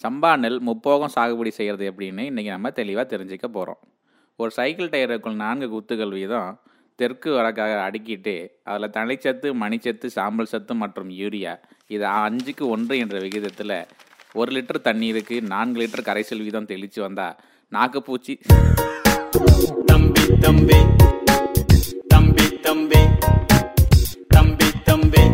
சம்பா நெல் முப்போகம் சாகுபடி செய்கிறது எப்படின்னு இன்றைக்கி நம்ம தெளிவாக தெரிஞ்சுக்க போகிறோம் ஒரு சைக்கிள் டயருக்குள் நான்கு குத்துகள் வீதம் தெற்கு வடக்காக அடுக்கிட்டு அதில் தனிச்சத்து மணிச்சத்து சாம்பல் சத்து மற்றும் யூரியா இது அஞ்சுக்கு ஒன்று என்ற விகிதத்தில் ஒரு லிட்டர் தண்ணீருக்கு நான்கு லிட்டர் கரைசல் வீதம் தெளித்து வந்தால் நாக்குப்பூச்சி தம்பி தம்பி தம்பி தம்பி தம்பி தம்பி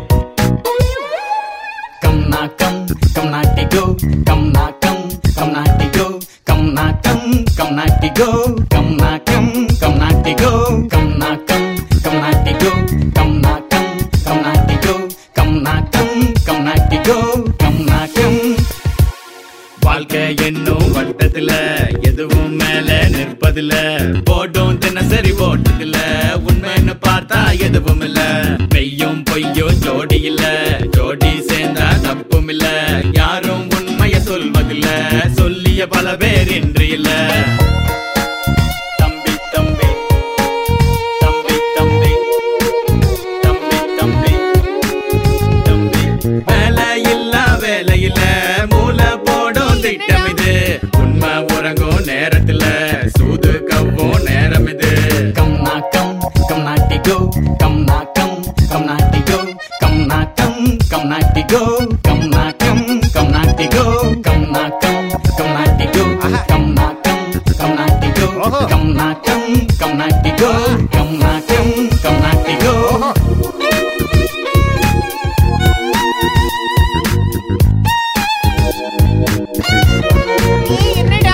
கம் நா come come naughty go come நா come come naughty go come நா come come naughty go come நா come come naughty go come நா come come naughty go come நா come come naughty go come நா come come naughty go come நா come வாழ்க்கை என்னும் வட்டத்துல எதுவும் மேல நிற்பதில்ல போட்டும் தினசரி போட்டதில்ல உண்மைன்னு பார்த்தா எதுவும் இல்ல மெய்யும் பொய்யும் ஜோடி இல்ல ஜோடி சேர்ந்தா தப்பும் இல்ல யாரும் உண்மைய சொல்வதில்ல சொல்லிய பல பேர் இன்று இல்ல தம்பி தம்பி தம்பி தம்பி தம்பி தம்பி தம்பி வேலை இல்ல வேலையில மூளை போடும் திட்டம் இது உண்மை உறங்கும் நேரத்துல சூது கவ்வும் நேரம் இது கம் நா come come naughty go come நா come come naughty go come நா come come naughty go come நா come come naughty go come நா come come naughty go come நா come come naughty go come நா come come naughty go come நா come come naughty go ஏய் என்னடா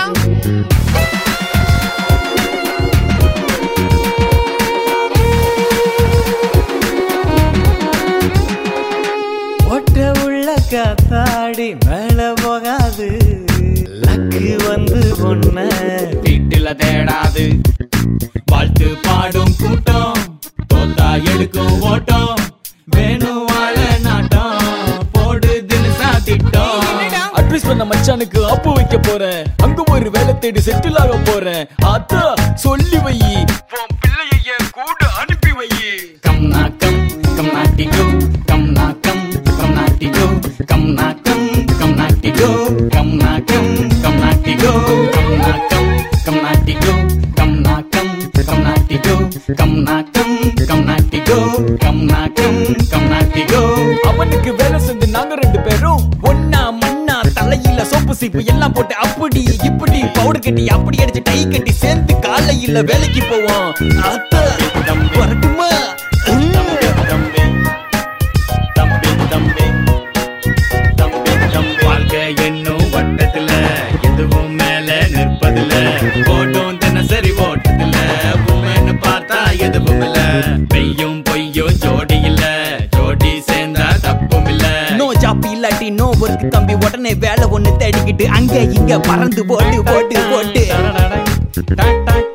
ஒட்ட உள்ள காத்தாடி மேல போகாது லக்கு வந்து பொண்ண வீட்டுல தேடாது வாழ்த்து பாடும் கூட்டம் தோத்தா எடுக்கும் ஓட்டம் வேணும் வாழ நாட்டம் போடு தினசா திட்டம் அட்வைஸ் பண்ண மச்சானுக்கு அப்பு வைக்க போறேன் அங்க ஒரு வேலை தேடி செட்டில் ஆக போறேன் அத்தா சொல்லி வை உன் பிள்ளைய என் கூட அனுப்பி வை கம் நா come come naughty go come நா come come naughty go come நா come come naughty go come நா come come naughty go come நா come come naughty go come நா come come naughty go come நா come come naughty go come நா come come naughty go அவனுக்கு வேலை செஞ்சு நாங்க ரெண்டு பேரும் ஒன்னா மண்ணா தலையில சோப்பு சீப்பு எல்லாம் போட்டு அப்படி இப்படி பவுடர் கட்டி அப்படி அடிச்சு டை கட்டி சேர்ந்து காலையில வேலைக்கு போவோம் அத்தா வரட்டுமா தம்பி தம்பி தம்பி தம்பி தம்பி தம்பி வாழ்க்கை என்னும் வட்டத்துல எதுவும் மேல நிற்பதில்ல ஓட்டும் தினசரி ஓட்டதில்ல உண்மைன்னு பார்த்தா எதுவும் இல்ல பெய்யும் பொய்யும் ஜோடி இல்ல ஜோடி சேர்ந்தா தப்பும் இல்ல நோ ஜாப் இல்லாட்டி நோ ஒர்க் தம்பி உடனே வேலை ஒண்ணு தேடிக்கிட்டு அங்க இங்க பறந்து போட்டு போட்டு போட்டு டா, டா, டா,